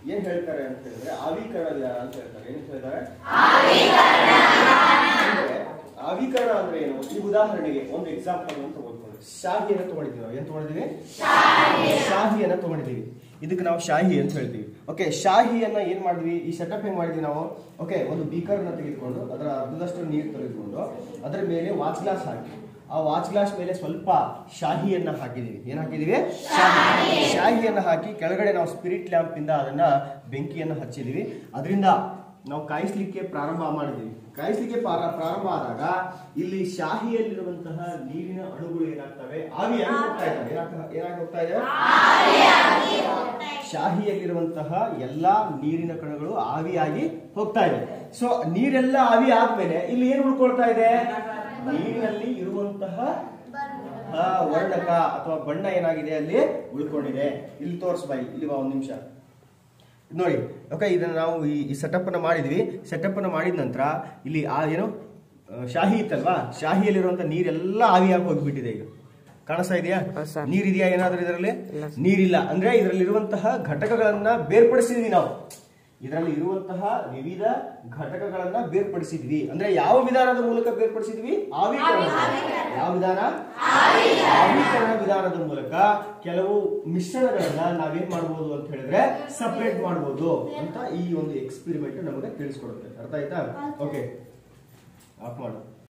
ಏನ್ ಹೇಳ್ತಾರೆ ಅಂತ ಹೇಳಿದ್ರೆ ಆವೀಕರಣ ವಿಧಾನ ಅಂತ ಹೇಳ್ತಾರೆ ಏನ್ ಹೇಳ್ತಾರೆ ಅಂದ್ರೆ, ಆವೀಕರಣ ಅಂದ್ರೆ ಏನು ಈ ಉದಾಹರಣೆಗೆ ಒಂದು ಎಕ್ಸಾಂಪಲ್ ಅಂತ ತಗೊಳ್ಕೊಳ್ಳಿ ಶಾಹಿಯನ್ನ ತಗೊಂಡಿದ್ದೀವಿ ನಾವು ಏನ್ ತಗೊಂಡಿದ್ದೀವಿ ಶಾಹಿಯನ್ನ ತಗೊಂಡಿದ್ದೀವಿ ಇದಕ್ಕೆ ನಾವು ಶಾಹಿ ಅಂತ ಹೇಳ್ತೀವಿ ಓಕೆ ಶಾಹಿಯನ್ನ ಏನ್ ಮಾಡಿದ್ವಿ ಈ ಸೆಟಪ್ ಹೆಂಗ್ ಮಾಡಿದ್ವಿ ನಾವು ಓಕೆ ಒಂದು ಬೀಕರ್ನ ತೆಗೆದುಕೊಂಡು ಅದರ ಅರ್ಧದಷ್ಟು ನೀರು ತೆಗೆದುಕೊಂಡು ಅದರ ಮೇಲೆ ವಾಚ್ ಗ್ಲಾಸ್ ಹಾಕಿ ಆ ವಾಚ್ ಗ್ಲಾಸ್ ಮೇಲೆ ಸ್ವಲ್ಪ ಶಾಹಿಯನ್ನ ಹಾಕಿದೀವಿ ಏನ್ ಹಾಕಿದೀವಿ ಶಾಹಿ ಶಾಹಿಯನ್ನ ಹಾಕಿ ಕೆಳಗಡೆ ನಾವು ಸ್ಪಿರಿಟ್ ಲ್ಯಾಂಪ್ ಇಂದ ಅದನ್ನ ಬೆಂಕಿಯನ್ನ ಹಚ್ಚಿದೀವಿ ಅದರಿಂದ ನಾವು ಕಾಯಿಸ್ಲಿಕ್ಕೆ ಪ್ರಾರಂಭ ಮಾಡಿದೀವಿ ಕಾಯಿಸ್ಲಿಕ್ಕೆ ಪ್ರಾರ- ಪ್ರಾರಂಭ ಆದಾಗ ಇಲ್ಲಿ ಶಾಹಿಯಲ್ಲಿರುವಂತಹ ನೀರಿನ ಅಣುಗಳು ಏನಾಗ್ತವೆ ಆವಿಯಾಗಿ ಹೋಗ್ತಾ ಇದ್ದಾವೆ ಏನಾಗ್ತ- ಏನಾಗಿ ಹೋಗ್ತಾ ಇದೆ ಶಾಹಿಯಲ್ಲಿರುವಂತಹ ಎಲ್ಲಾ ನೀರಿನ ಕಣಗಳು ಆವಿಯಾಗಿ ಹೋಗ್ತಾ ಇದೆ ಸೊ ನೀರೆಲ್ಲ ಆವಿ ಆದ್ಮೇಲೆ ಇಲ್ಲಿ ಏನು ಉಳ್ಕೊಳ್ತಾ ಇದೆ ನೀರಿನಲ್ಲಿ ಇರುವಂತಹ ಆ, ವರ್ಣಕ ಅಥವಾ ಬಣ್ಣ ಏನಾಗಿದೆ ಅಲ್ಲಿ ಉಳ್ಕೊಂಡಿದೆ ಇಲ್ಲಿ ತೋರಿಸ್ಬಾ ಇಲ್ಲಿ ಬಾ ಒಂದ್ ನಿಮಿಷ ನೋಡಿ ಓಕೆ ಇದನ್ನ ನಾವು ಈ- ಈ ಸೆಟಪ್ ಅನ್ನ ಮಾಡಿದ್ವಿ ಸೆಟಪ್ ಅನ್ನ ಮಾಡಿದ ನಂತರ ಇಲ್ಲಿ ಆ ಏನು ಆ, ಶಾಹಿ ಇತ್ತಲ್ವಾ ಶಾಹಿಯಲ್ಲಿರುವಂತ ನೀರೆಲ್ಲ ಆವಿಯಾಗಿ ಹೋಗ್ಬಿಟ್ಟಿದೆ ಈಗ ಕಾಣಿಸ್ತಾ ಇದೆಯಾ ಹೌದ್ ಸರ್. ನೀರಿದೆಯಾ ಏನಾದ್ರೂ ಇದರಲ್ಲಿ ಇಲ್ಲ. ನೀರಿಲ್ಲ ಅಂದ್ರೆ ಇದರಲ್ಲಿರುವಂತಹ ಘಟಕಗಳನ್ನ ಬೇರ್ಪಡಿಸಿದ್ವಿ ನಾವು ಇದರಲ್ಲಿ ಇರುವಂತಹ ವಿವಿಧ ಘಟಕಗಳನ್ನ ಬೇರ್ಪಡಿಸಿದ್ವಿ ಅಂದ್ರೆ ಯಾವ ವಿಧಾನದ ಮೂಲಕ ಬೇರ್ಪಡಿಸಿದ್ವಿ ಆವಿಕರಣ ಯಾವ ವಿಧಾನ ಆವಿಕರಣ ವಿಧಾನದ ಮೂಲಕ ಕೆಲವು ಮಿಶ್ರಣಗಳನ್ನ ನಾವೇನ್ ಮಾಡಬಹುದು ಅಂತ ಹೇಳಿದ್ರೆ ಸಪರೇಟ್ ಮಾಡಬಹುದು ಅಂತ ಈ ಒಂದು ಎಕ್ಸ್ಪೆರಿಮೆಂಟ್ ನಮಗೆ ತಿಳಿಸ್ಕೊಡುತ್ತೆ ಅರ್ಥ ಆಯ್ತಾ ಓಕೆ ಆಫ್ ಮಾಡು